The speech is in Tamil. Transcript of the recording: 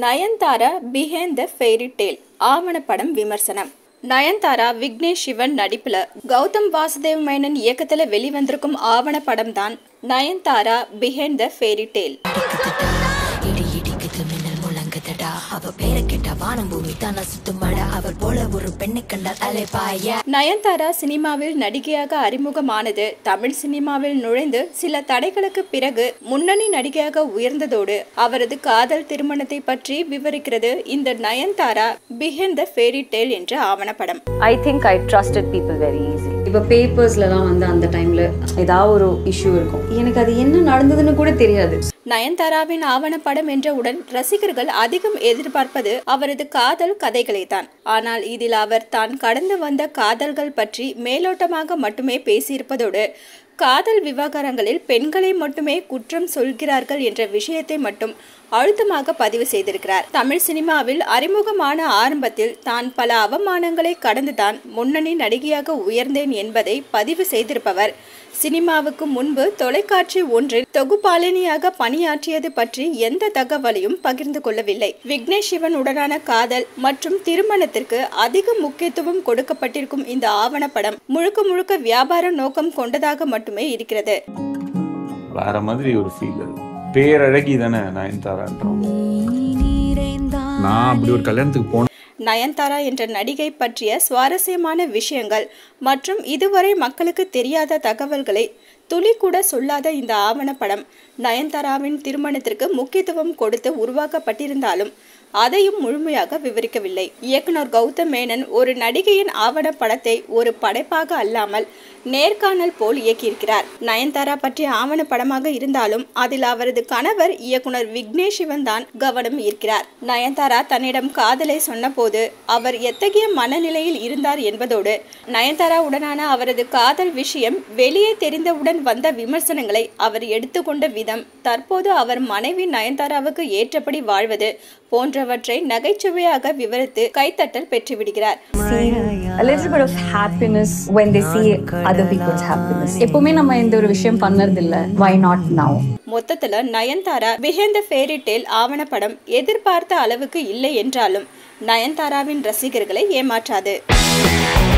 Nayanthara behind the fairy tale ஆவணப்படம் விமர்சனம் நயன்தாரா விக்னேஷ் சிவன் நடிப்புல கௌதம் வாசுதேவ் மேனன் இயக்கத்துல வெளிவந்திருக்கும் ஆவணப்படம் தான் Nayanthara behind the fairy tale இடி இடிக்குது மின்னல் முழங்குதடா அவ பேரை கேட்ட வானம் பூமி தானா சுத்துமாடா அவள் போல ஒரு பெண்ணை கண்டால் அலைப்பாய நயன்தாரா சினிமாவில் நடிகையாக அறிமுகமானது தமிழ் சினிமாவில் நுழைந்து சில தடைகளுக்கு பிறகு முன்னணி நடிகையாக உயர்ந்ததோடு அவரது காதல் திருமணத்தை பற்றி விவரிக்கிறது இந்த Nayanthara behind the fairy tale என்ற ஆவணப்படம் I think I trusted people very easily. இப்போ பேப்பர்ஸ்லலாம் வந்து அந்த டைம்ல ஏதாவது ஒரு இஷ்யூ இருக்கும் எனக்கு அது என்ன நடந்ததுன்னு கூட தெரியாது நயன்தாராவின் ஆவணப்படம் என்றவுடன் ரசிகர்கள் அதிகம் எதிர்பார்ப்பது அவரது காதல் கதைகளை தான் ஆனால் இதில் அவர் தான் கடந்து வந்த காதல்கள் பற்றி மேலோட்டமாக மட்டுமே பேசியிருப்பதோடு காதல் விவகாரங்களில் பெண்களை மட்டுமே குற்றம் சொல்கிறார்கள் என்ற விஷயத்தை மட்டும் அழுத்தமாக பதிவு செய்திருக்கிறார் தமிழ் சினிமாவில் அறிமுகமான ஆரம்பத்தில் தான் பல அவமானங்களை கடந்துதான் முன்னணி நடிகையாக உயர்ந்தேன் என்பதை பதிவு செய்திருப்பவர் சினிமாவுக்கு முன்பு தொலைக்காட்சி ஒன்றில் தொகுப்பாளினியாக பணியாற்றியது பற்றி எந்த தகவலையும் பகிர்ந்து கொள்ளவில்லை விக்னேஷ் சிவன் உடனான காதல் மற்றும் திருமணத்திற்கு அதிக முக்கியத்துவம் கொடுக்கப்பட்டிருக்கும் இந்த ஆவணப்படம் முழுக்க முழுக்க வியாபார நோக்கம் கொண்டதாக மட்டுமே இருக்கிறது வேற மாதிரி ஒரு ஃபீல் அது பேரழகி தானே நயன்தாரான்றோம் நான் அப்படி ஒரு கல்யாணத்துக்கு போன நயன்தாரா என்ற நடிகை பற்றிய சுவாரஸ்யமான விஷயங்கள் மற்றும் இதுவரை மக்களுக்கு தெரியாத தகவல்களை துளி கூட சொல்லாத இந்த ஆவணப்படம் நயன்தாராவின் திருமணத்திற்கு முக்கியத்துவம் கொடுத்து உருவாக்கப்பட்டிருந்தாலும் அதையும் முழுமையாக விவரிக்கவில்லை இயக்குனர் கௌதம் மேனன் ஒரு நடிகையின் ஆவணப்படத்தை ஒரு படைப்பாக அல்லாமல் நேர்காணல் போல் இயக்கியிருக்கிறார் நயன்தாரா பற்றிய ஆவணப்படமாக இருந்தாலும் அதில் அவரது கணவர் இயக்குனர் விக்னேஷ் சிவன் தான் கவனம் ஈர்க்கிறார் நயன்தாரா தன்னிடம் காதலை சொன்னபோது அவர் எத்தகைய மனநிலையில் இருந்தார் என்பதோடு நயன்தாரா உடனான அவரது காதல் விஷயம் வெளியே தெரிந்தவுடன் வந்த விமர்சனங்களை அவர் எடுத்துக்கொண்ட விதம் தற்போது அவர் மனைவி நயன்தாராவுக்கு ஏற்றபடி வாழ்வது போன்றவற்றை நகைச்சுவையாக விவரித்து கைத்தட்டல் பெற்றுவிடுகிறார் A little bit of happiness when they see other people's happiness. எப்பவுமே நம்ம இந்த ஒரு விஷயம் பண்ணறது இல்ல why not now மொத்தத்துல நயன்தாரா பிஹேந்த ஃபேரி டேல் ஆவணப்படம் எதிர்பார்த்த அளவுக்கு இல்லை என்றாலும் நயன்தாராவின் ரசிகர்களை ஏமாற்றாது